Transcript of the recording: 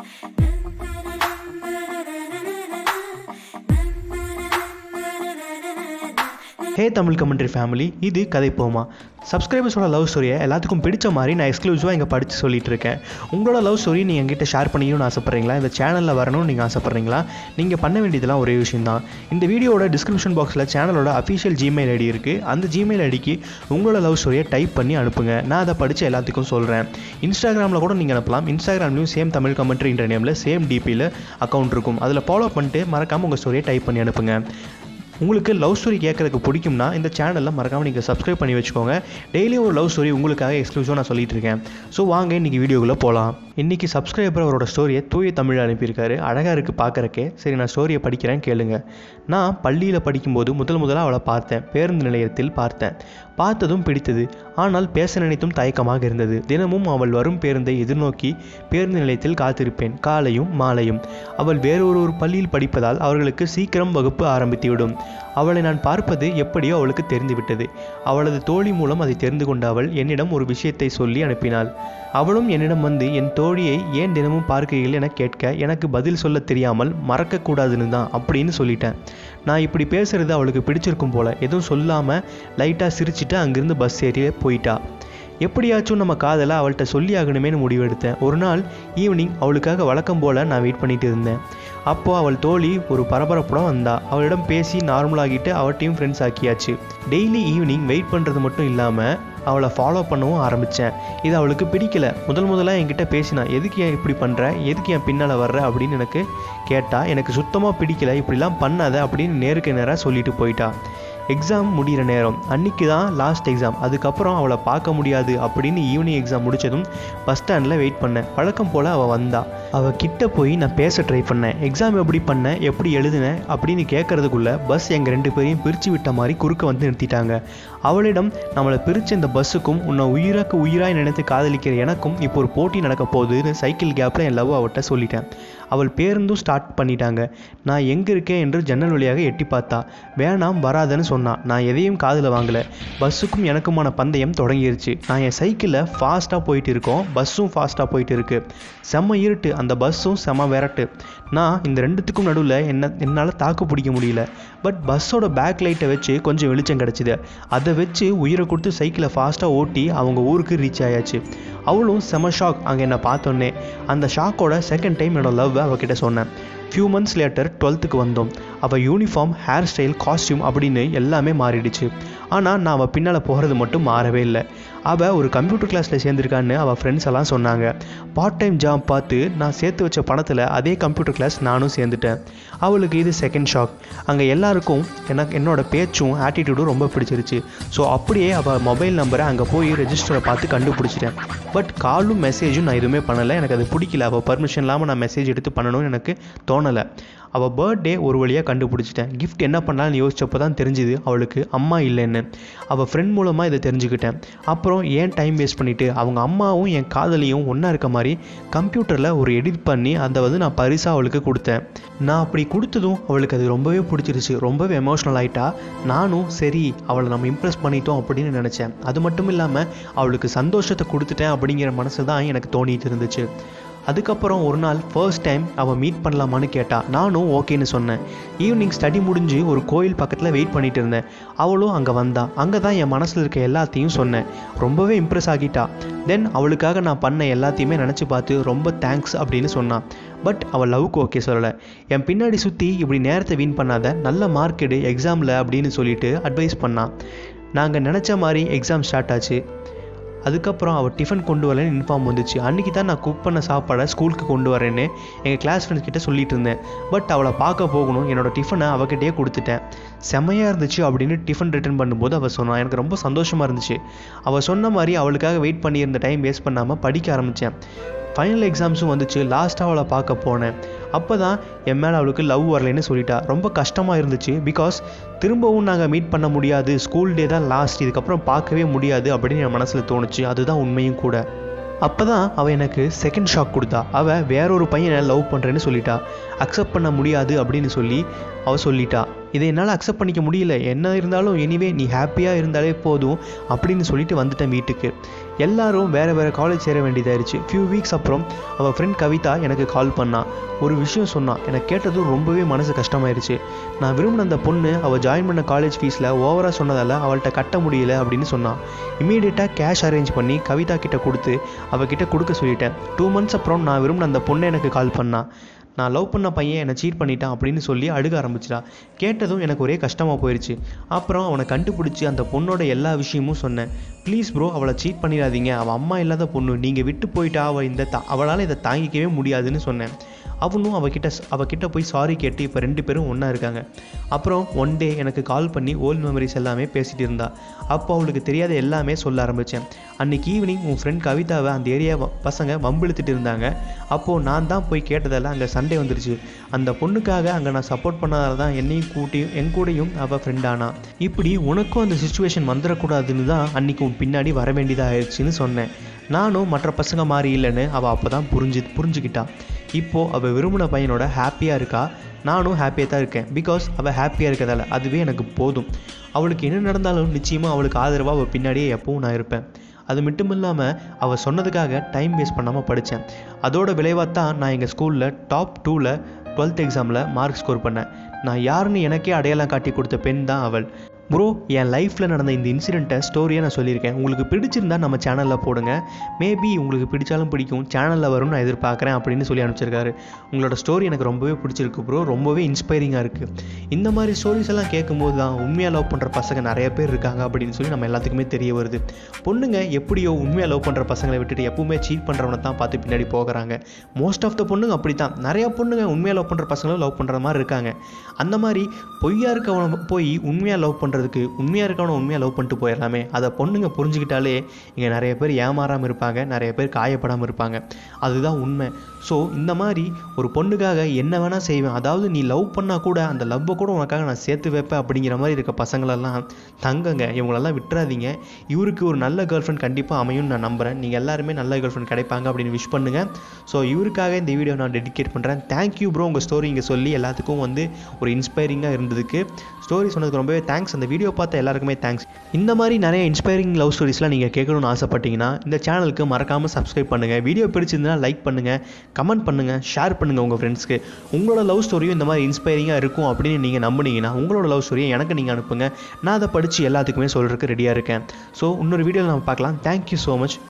ஹே Tamil commentary family இது கதை போமா சப்ஸ்கிரைபர்ஸோட லவ் ஸ்டோரியை எல்லாத்துக்கும் பிடிச்ச மாதிரி நான் எக்ஸ்க்ளூசிவாக இங்கே படித்து சொல்லிட்டு இருக்கேன் உங்களோட லவ் ஸ்டோரி நீங்கள் என்கிட்ட ஷேர் பண்ணிக்கணும்னு ஆசைப்பட்றீங்களா இந்த சேனலில் வரணும்னு நீங்கள் ஆசைப்பட்றீங்களா நீங்கள் பண்ண வேண்டியதெல்லாம் ஒரே விஷயம் தான் இந்த வீடியோட டிஸ்கிரிப்ஷன் பாக்ஸில் சேனலோட அஃபிஷியல் ஜிமெயில் ஐடி இருக்குது அந்த ஜிமெயில் ஐடிக்கு உங்களோட லவ் ஸ்டோரியை டைப் பண்ணி அனுப்புங்க நான் அதை படித்து எல்லாத்துக்கும் சொல்கிறேன் இன்ஸ்டாகிராமில் கூட நீங்கள் அனுப்பலாம் இன்ஸ்டாகிராம்லையும் சேம் தமிழ் கமெண்ட்ரின்ற நேமில் சேம் டிபியில் அக்கௌண்ட் இருக்கும் அதில் ஃபாலோ பண்ணிட்டு மறக்காமல் உங்கள் ஸ்டோரியை டைப் பண்ணி அனுப்புங்க உங்களுக்கு லவ் ஸ்டோரி கேட்குறதுக்கு பிடிக்கும்னா இந்த சேனலில் மறக்காமல் நீங்கள் சப்ஸ்கிரைப் பண்ணி வச்சுக்கோங்க டெய்லி ஒரு லவ் ஸ்டோரி உங்களுக்காக எக்ஸ்க்ளூசிவாக நான் சொல்லிட்டு இருக்கேன் ஸோ வாங்க இன்றைக்கி வீடியோக்குள்ளே போகலாம் இன்றைக்கி சப்ஸ்கிரைபர் அவரோட ஸ்டோரியை தூய தமிழ் அனுப்பியிருக்காரு அழகாக இருக்குது பார்க்குறக்கே சரி நான் ஸ்டோரியை படிக்கிறேன் கேளுங்க நான் பள்ளியில் படிக்கும்போது முதல் முதலாக அவளை பார்த்தேன் பேருந்து நிலையத்தில் பார்த்தேன் பார்த்ததும் பிடித்தது ஆனால் பேச நினைத்தும் தயக்கமாக இருந்தது தினமும் அவள் வரும் பேருந்தை எதிர்நோக்கி பேருந்து நிலையத்தில் காத்திருப்பேன் காலையும் மாலையும் அவள் வேறொரு ஒரு பள்ளியில் படிப்பதால் அவர்களுக்கு சீக்கிரம் வகுப்பு ஆரம்பித்துவிடும் அவளை நான் பார்ப்பது எப்படியோ அவளுக்கு தெரிந்துவிட்டது அவளது தோழி மூலம் அதை தெரிந்து கொண்ட அவள் என்னிடம் ஒரு விஷயத்தை சொல்லி அனுப்பினாள் அவளும் என்னிடம் வந்து என் தோழியை ஏன் தினமும் பார்க்கிறீர்கள் என கேட்க எனக்கு பதில் சொல்ல தெரியாமல் மறக்கக்கூடாதுன்னு தான் அப்படின்னு சொல்லிட்டேன் நான் இப்படி பேசுறது அவளுக்கு பிடிச்சிருக்கும் போல எதுவும் சொல்லாமல் லைட்டாக சிரிச்சிட்டு அங்கிருந்து பஸ் ஏறி போயிட்டா எப்படியாச்சும் நம்ம காதலை அவள்கிட்ட சொல்லி ஆகணுமேனு முடிவெடுத்தேன் ஒரு நாள் ஈவினிங் அவளுக்காக வழக்கம் போல் நான் வெயிட் பண்ணிட்டு இருந்தேன் அப்போது அவள் தோழி ஒரு பரபரப்புடன் வந்தா அவளிடம் பேசி நார்மலாகிட்டு அவட்டையும் ஃப்ரெண்ட்ஸ் ஆக்கியாச்சு டெய்லி ஈவினிங் வெயிட் பண்ணுறது மட்டும் இல்லாமல் அவளை ஃபாலோ பண்ணவும் ஆரம்பித்தேன் இது அவளுக்கு பிடிக்கல முதல் முதலாக என்கிட்ட பேசினா எதுக்கு ஏன் இப்படி பண்ணுற எதுக்கு என் பின்னால் வர்ற அப்படின்னு எனக்கு கேட்டா எனக்கு சுத்தமாக பிடிக்கல இப்படிலாம் பண்ணாத அப்படின்னு நேருக்கு நேராக சொல்லிட்டு போயிட்டா எக்ஸாம் முடிகிற நேரம் அன்னைக்கு தான் லாஸ்ட் எக்ஸாம் அதுக்கப்புறம் அவளை பார்க்க முடியாது அப்படின்னு ஈவினிங் எக்ஸாம் முடித்ததும் பஸ் ஸ்டாண்டில் வெயிட் பண்ணேன் பழக்கம் போல் அவள் வந்தா அவள் கிட்ட போய் நான் பேச ட்ரை பண்ணேன் எக்ஸாம் எப்படி பண்ணேன் எப்படி எழுதினேன் அப்படின்னு கேட்கறதுக்குள்ள பஸ் எங்கள் ரெண்டு பேரையும் பிரித்து விட்ட மாதிரி குறுக்க வந்து நிறுத்திட்டாங்க அவளிடம் நம்மளை பிரித்த இந்த பஸ்ஸுக்கும் உன்னை உயிராக்கு உயிராய் நினைத்து காதலிக்கிற எனக்கும் இப்போ ஒரு போட்டி நடக்க போகுதுன்னு சைக்கிள் கேப்பில் என் லவ் அவட்ட சொல்லிட்டேன் அவள் பேருந்தும் ஸ்டார்ட் பண்ணிட்டாங்க நான் எங்கே இருக்கேன் என்று ஜன்னல் வழியாக எட்டி பார்த்தா வேணாம் வராதன்னு சொன்னான் நான் எதையும் காதில் வாங்கலை பஸ்ஸுக்கும் எனக்குமான பந்தயம் தொடங்கிருச்சு நான் என் சைக்கிளில் ஃபாஸ்ட்டாக போயிட்டு இருக்கோம் பஸ்ஸும் ஃபாஸ்ட்டாக போயிட்டு இருக்கு செம்ம இருட்டு அந்த பஸ்ஸும் செம்ம விரட்டு நான் இந்த ரெண்டுத்துக்கும் நடுவில் என்ன என்னால் தாக்கு பிடிக்க முடியல பட் பஸ்ஸோட பேக் லைட்டை வச்சு கொஞ்சம் வெளிச்சம் கிடச்சிது அதை வச்சு உயிரை கொடுத்து சைக்கிளை ஃபாஸ்ட்டாக ஓட்டி அவங்க ஊருக்கு ரீச் ஆயாச்சு அவளும் செம ஷாக் அங்கே என்னை பார்த்தோன்னே அந்த ஷாக்கோட செகண்ட் டைம் என்னோட லவ் அவகிட்ட சொன்னேன் ஃபியூ மந்த்ஸ் லேட்டர் டுவெல்த்துக்கு வந்தோம் அவள் யூனிஃபார்ம் ஹேர் ஸ்டைல் காஸ்டியூம் அப்படின்னு எல்லாமே மாறிடுச்சு ஆனால் நான் அவள் பின்னால் போகிறது மட்டும் மாறவே இல்லை அவள் ஒரு கம்ப்யூட்டர் கிளாஸில் சேர்ந்துருக்கான்னு அவள் ஃப்ரெண்ட்ஸ் எல்லாம் சொன்னாங்க பார்ட் டைம் ஜாப் பார்த்து நான் சேர்த்து வச்ச பணத்தில் அதே கம்ப்யூட்டர் கிளாஸ் நானும் சேர்ந்துட்டேன் அவளுக்கு இது செகண்ட் ஷாக் அங்கே எல்லாருக்கும் எனக்கு என்னோட பேச்சும் ஆட்டிடியூடும் ரொம்ப பிடிச்சிருச்சு ஸோ அப்படியே அவள் மொபைல் நம்பரை அங்கே போய் ரெஜிஸ்டரை பார்த்து கண்டுபிடிச்சிட்டேன் பட் காலும் மெசேஜும் நான் எதுவுமே பண்ணலை எனக்கு அது பிடிக்கல அவள் பர்மிஷன் இல்லாமல் நான் மெசேஜ் எடுத்து பண்ணணும்னு எனக்கு தோணலை அவள் பர்த்டே ஒரு வழியாக கண்டுபிடிச்சிட்டேன் கிஃப்ட் என்ன பண்ணலான்னு யோசிச்சப்போ தான் தெரிஞ்சுது அவளுக்கு அம்மா இல்லைன்னு அவள் ஃப்ரெண்ட் மூலமாக இதை தெரிஞ்சுக்கிட்டேன் அப்புறம் ஏன் டைம் வேஸ்ட் பண்ணிவிட்டு அவங்க அம்மாவும் என் காதலியும் ஒன்றா இருக்க மாதிரி கம்ப்யூட்டரில் ஒரு எடிட் பண்ணி அதை வந்து நான் பரிசாக அவளுக்கு கொடுத்தேன் நான் அப்படி கொடுத்ததும் அவளுக்கு அது ரொம்பவே பிடிச்சிருச்சு ரொம்பவே எமோஷ்னல் ஆகிட்டா நானும் சரி அவளை நம்ம இம்ப்ரெஸ் பண்ணிட்டோம் அப்படின்னு நினச்சேன் அது மட்டும் இல்லாமல் அவளுக்கு சந்தோஷத்தை கொடுத்துட்டேன் அப்படிங்கிற மனசு தான் எனக்கு தோணிட்டு இருந்துச்சு அதுக்கப்புறம் ஒரு நாள் ஃபர்ஸ்ட் டைம் அவள் மீட் பண்ணலாமான்னு கேட்டா நானும் ஓகேன்னு சொன்னேன் ஈவினிங் ஸ்டடி முடிஞ்சு ஒரு கோயில் பக்கத்தில் வெயிட் பண்ணிட்டு இருந்தேன் அவளும் அங்கே வந்தா அங்கே தான் என் மனசில் இருக்க எல்லாத்தையும் சொன்னேன் ரொம்பவே இம்ப்ரெஸ் ஆகிட்டா தென் அவளுக்காக நான் பண்ண எல்லாத்தையுமே நினச்சி பார்த்து ரொம்ப தேங்க்ஸ் அப்படின்னு சொன்னான் பட் அவள் லவ்க்கு ஓகே சொல்லலை என் பின்னாடி சுற்றி இப்படி நேரத்தை வீண் பண்ணாத நல்ல மார்க் எடு எக்ஸாமில் அப்படின்னு சொல்லிட்டு அட்வைஸ் பண்ணான் நாங்கள் நினச்ச மாதிரி எக்ஸாம் ஸ்டார்ட் ஆச்சு அதுக்கப்புறம் அவள் டிஃபன் கொண்டு வரலன்னு இன்ஃபார்ம் வந்துச்சு அன்றைக்கி தான் நான் குக் பண்ண சாப்பாடை ஸ்கூலுக்கு கொண்டு வரேன்னு எங்கள் கிளாஸ் ஃப்ரெண்ட்ஸ் கிட்ட சொல்லிட்டு இருந்தேன் பட் அவளை பார்க்க போகணும் என்னோடய டிஃபனை அவகிட்டே கொடுத்துட்டேன் செம்மையாக இருந்துச்சு அப்படின்னு டிஃபன் ரிட்டர்ன் பண்ணும்போது அவள் சொன்னான் எனக்கு ரொம்ப சந்தோஷமாக இருந்துச்சு அவள் சொன்ன மாதிரி அவளுக்காக வெயிட் பண்ணியிருந்த டைம் வேஸ்ட் பண்ணாமல் படிக்க ஆரம்பித்தேன் ஃபைனல் எக்ஸாம்ஸும் வந்துச்சு லாஸ்ட்டாக அவளை பார்க்க போனேன் அப்போ தான் என் மேலே அவளுக்கு லவ் வரலைன்னு சொல்லிட்டா ரொம்ப கஷ்டமாக இருந்துச்சு பிகாஸ் திரும்பவும் நாங்கள் மீட் பண்ண முடியாது ஸ்கூல் டே தான் லாஸ்ட் இதுக்கப்புறம் பார்க்கவே முடியாது அப்படின்னு என் மனசில் தோணுச்சு அதுதான் உண்மையும் கூட அப்போ தான் அவள் எனக்கு செகண்ட் ஷாக் கொடுத்தா அவள் வேறொரு பையனை லவ் பண்ணுறேன்னு சொல்லிட்டா அக்செப்ட் பண்ண முடியாது அப்படின்னு சொல்லி அவள் சொல்லிட்டா இதை என்னால் அக்செப்ட் பண்ணிக்க முடியல என்ன இருந்தாலும் எனிவே நீ ஹாப்பியாக இருந்தாலே போதும் அப்படின்னு சொல்லிட்டு வந்துட்டேன் வீட்டுக்கு எல்லாரும் வேறு வேறு காலேஜ் சேர வேண்டியதாயிருச்சு ஃபியூ வீக்ஸ் அப்புறம் அவள் ஃப்ரெண்ட் கவிதா எனக்கு கால் பண்ணா ஒரு விஷயம் சொன்னான் எனக்கு கேட்டதும் ரொம்பவே மனசு கஷ்டமாயிருச்சு நான் விரும்பின அந்த பொண்ணு அவள் ஜாயின் பண்ண காலேஜ் ஃபீஸில் ஓவராக சொன்னதால் அவள்கிட்ட கட்ட முடியல அப்படின்னு சொன்னான் இமீடியட்டாக கேஷ் அரேஞ்ச் பண்ணி கவிதா கிட்ட கொடுத்து அவகிட்ட கொடுக்க சொல்லிட்டேன் டூ மந்த்ஸ் அப்புறம் நான் விரும்பின அந்த பொண்ணை எனக்கு கால் பண்ணா நான் லவ் பண்ண பையன் என்னை சீட் பண்ணிட்டான் அப்படின்னு சொல்லி அழுக ஆரம்பிச்சிட்டா கேட்டதும் எனக்கு ஒரே கஷ்டமாக போயிடுச்சு அப்புறம் அவனை கண்டுபிடிச்சி அந்த பொண்ணோட எல்லா விஷயமும் சொன்னேன் ப்ளீஸ் ப்ரோ அவளை சீட் பண்ணிடாதீங்க அவள் அம்மா இல்லாத பொண்ணு நீங்கள் விட்டு போயிட்டா அவள் இந்த தா அவளால் இதை தாங்கிக்கவே முடியாதுன்னு சொன்னேன் அவனும் அவகிட்ட அவகிட்ட போய் சாரி கேட்டு இப்போ ரெண்டு பேரும் ஒன்றா இருக்காங்க அப்புறம் ஒன் டே எனக்கு கால் பண்ணி ஓல்ட் மெமரிஸ் எல்லாமே பேசிகிட்டு இருந்தா அப்போ அவளுக்கு தெரியாத எல்லாமே சொல்ல ஆரம்பித்தேன் அன்றைக்கி ஈவினிங் உன் ஃப்ரெண்ட் கவிதாவை அந்த ஏரியா பசங்க வம்பிழுத்துட்டு இருந்தாங்க அப்போது நான் தான் போய் கேட்டதால் அங்கே சண்டே வந்துருச்சு அந்த பொண்ணுக்காக அங்கே நான் சப்போர்ட் பண்ணதால தான் என்னையும் கூட்டி என் கூடயும் அவள் ஃப்ரெண்டானா இப்படி உனக்கும் அந்த சுச்சுவேஷன் வந்துடக்கூடாதுன்னு தான் அன்றைக்கி உன் பின்னாடி வர வேண்டியதாக ஆயிடுச்சுன்னு சொன்னேன் நானும் மற்ற பசங்க மாதிரி இல்லைன்னு அவள் அப்போ தான் புரிஞ்சு புரிஞ்சுக்கிட்டா இப்போது அவள் விரும்பின பையனோட ஹாப்பியாக இருக்கா நானும் ஹாப்பியாக தான் இருக்கேன் பிகாஸ் அவள் ஹாப்பியாக இருக்கிறதால அதுவே எனக்கு போதும் அவளுக்கு என்ன நடந்தாலும் நிச்சயமாக அவளுக்கு ஆதரவாக அவள் பின்னாடியே எப்பவும் நான் இருப்பேன் அது மட்டும் இல்லாமல் அவள் சொன்னதுக்காக டைம் வேஸ்ட் பண்ணாமல் படித்தேன் அதோட விளைவாக தான் நான் எங்கள் ஸ்கூலில் டாப் டூவில் டுவெல்த் எக்ஸாமில் மார்க் ஸ்கோர் பண்ணேன் நான் யாருன்னு எனக்கே அடையாளம் காட்டி கொடுத்த பெண் தான் அவள் ப்ரோ என் லைஃப்பில் நடந்த இந்த இன்சிடெண்ட்டை ஸ்டோரியை நான் சொல்லியிருக்கேன் உங்களுக்கு பிடிச்சிருந்தா நம்ம சேனலில் போடுங்க மேபி உங்களுக்கு பிடிச்சாலும் பிடிக்கும் சேனலில் வரும்னு நான் எதிர்பார்க்குறேன் அப்படின்னு சொல்லி அனுப்பிச்சிருக்காரு உங்களோட ஸ்டோரி எனக்கு ரொம்பவே பிடிச்சிருக்கு ப்ரோ ரொம்பவே இன்ஸ்பைரிங்காக இருக்குது இந்த மாதிரி ஸ்டோரிஸ் எல்லாம் கேட்கும்போது தான் உண்மையாக லவ் பண்ணுற பசங்க நிறைய பேர் இருக்காங்க அப்படின்னு சொல்லி நம்ம எல்லாத்துக்குமே தெரிய வருது பொண்ணுங்க எப்படியோ உண்மையாக லவ் பண்ணுற பசங்களை விட்டுட்டு எப்பவுமே சீட் பண்ணுறவனை தான் பார்த்து பின்னாடி போகிறாங்க மோஸ்ட் ஆஃப் த பொண்ணுங்க அப்படி தான் நிறையா பொண்ணுங்க உண்மையாக லவ் பண்ணுற பசங்களும் லவ் பண்ணுற மாதிரி இருக்காங்க அந்த மாதிரி பொய்யா இருக்கவனை போய் உண்மையாக லவ் பண்ணுறதுக்கு உண்மையாக இருக்கவனை உண்மையாக லவ் பண்ணிட்டு போயிடலாமே அதை பொண்ணுங்க புரிஞ்சுக்கிட்டாலே இங்கே நிறைய பேர் ஏமாறாமல் இருப்பாங்க நிறைய பேர் காயப்படாமல் இருப்பாங்க அதுதான் உண்மை ஸோ இந்த மாதிரி ஒரு பொண்ணுக்காக என்ன வேணால் செய்வேன் அதாவது நீ லவ் பண்ணால் கூட அந்த லவ்வை கூட உனக்காக நான் சேர்த்து வைப்பேன் அப்படிங்கிற மாதிரி இருக்க பசங்களெல்லாம் தங்கங்க இவங்களெல்லாம் விட்டுறாதீங்க இவருக்கு ஒரு நல்ல கேர்ள் ஃப்ரெண்ட் கண்டிப்பாக அமையும்னு நான் நம்புகிறேன் நீங்கள் எல்லாருமே நல்ல கேர்ள் ஃப்ரெண்ட் கிடைப்பாங்க அப்படின்னு விஷ் பண்ணுங்கள் ஸோ இவருக்காக இந்த வீடியோ நான் டெடிகேட் பண்ணுறேன் தேங்க்யூ ப்ரோ உங்கள் ஸ்டோரி இங்கே சொல்லி எல்லாத்துக்கும் வந்து ஒரு இன்ஸ்பைரிங்காக இருந்ததுக்கு ஸ்டோரி சொன்னதுக்கு ரொம்பவே தேங்க்ஸ் அந்த வீடியோ பார்த்த எல்லாருக்குமே தேங்க்ஸ் இந்த மாதிரி நிறைய இன்ஸ்பைரிங் லவ் ஸ்டோரிஸ்லாம் நீங்கள் கேட்கணும்னு ஆசைப்பட்டீங்கன்னா இந்த சேனலுக்கு மறக்காமல் சப்ஸ்கிரைப் பண்ணுங்கள் வீடியோ பிடிச்சிருந்தா லைக் பண்ணுங்கள் கமெண்ட் பண்ணுங்கள் ஷேர் பண்ணுங்கள் உங்கள் ஃப்ரெண்ட்ஸ்க்கு உங்களோட லவ் ஸ்டோரியும் இந்த மாதிரி இன்ஸ்பைரிங்காக இருக்கும் அப்படின்னு நீங்கள் நம்புனீங்கன்னா உங்களோட லவ் ஸ்டோரியை எனக்கு நீங்கள் அனுப்புங்க நான் அதை படித்து எல்லாத்துக்குமே சொல்கிறதுக்கு ரெடியாக இருக்கேன் ஸோ இன்னொரு வீடியோவில் நம்ம பார்க்கலாம் தேங்க்யூ ஸோ மச்